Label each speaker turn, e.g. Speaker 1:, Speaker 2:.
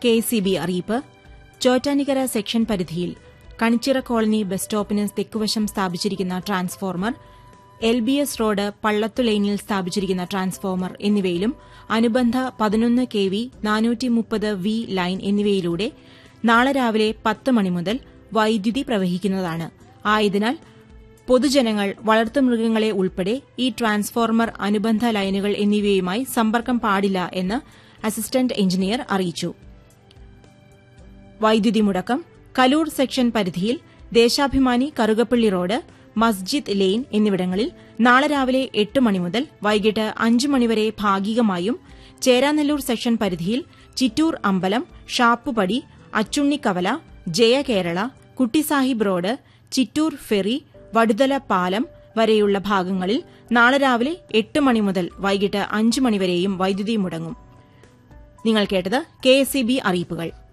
Speaker 1: K C B അറിയിപ്പ് Chottanikkara section പരിധിയിൽ Kanichira colony bus സ്റ്റോപ്പിന് തെക്കുവശം സ്ഥാപിച്ചിരിക്കുന്ന transformer L B S road പള്ളത്തു ലൈനിൽ സ്ഥാപിച്ചിരിക്കുന്ന ട്രാൻസ്ഫോർമർ എന്നിവയിലും അനുബന്ധ പതിനൊന്ന് കെ വി നാനൂറ്റി മുപ്പത് വി ലൈൻ എന്നിവയിലൂടെ നാളെ രാവിലെ പത്ത് മണി മുതൽ വൈദ്യുതി പ്രവഹിക്കുന്നതാണ് ആയതിനാൽ പൊതുജനങ്ങൾ വളർത്തുമൃഗങ്ങളെ ഉൾപ്പെടെ ഈ ട്രാൻസ്ഫോർമർ അനുബന്ധ ലൈനുകൾ എന്നിവയുമായി സമ്പർക്കം പാടില്ല എന്ന് അസിസ്റ്റന്റ് എഞ്ചിനീയർ അറിയിച്ചു വൈദ്യുതി മുടക്കം കലൂർ സെക്ഷൻ പരിധിയിൽ ദേശാഭിമാനി കറുകപ്പള്ളി റോഡ് മസ്ജിദ് ലെയിൻ എന്നിവിടങ്ങളിൽ നാളെ രാവിലെ എട്ട് മണി മുതൽ വൈകിട്ട് അഞ്ച് മണിവരെ ഭാഗികമായും ചേരാനെല്ലൂർ സെക്ഷൻ പരിധിയിൽ ചിറ്റൂർ അമ്പലം ഷാപ്പുപടി അച്ചുണ്ണിക്കവല ജയകേരള കുട്ടിസാഹിബ് റോഡ് ചിറ്റൂർ ഫെറി വടുതല പാലം വരെയുള്ള ഭാഗങ്ങളിൽ നാളെ രാവിലെ എട്ട് മണി മുതൽ വൈകിട്ട് അഞ്ച് മണിവരെയും വൈദ്യുതി മുടങ്ങും നിങ്ങൾ കേട്ടത് കെ അറിയിപ്പുകൾ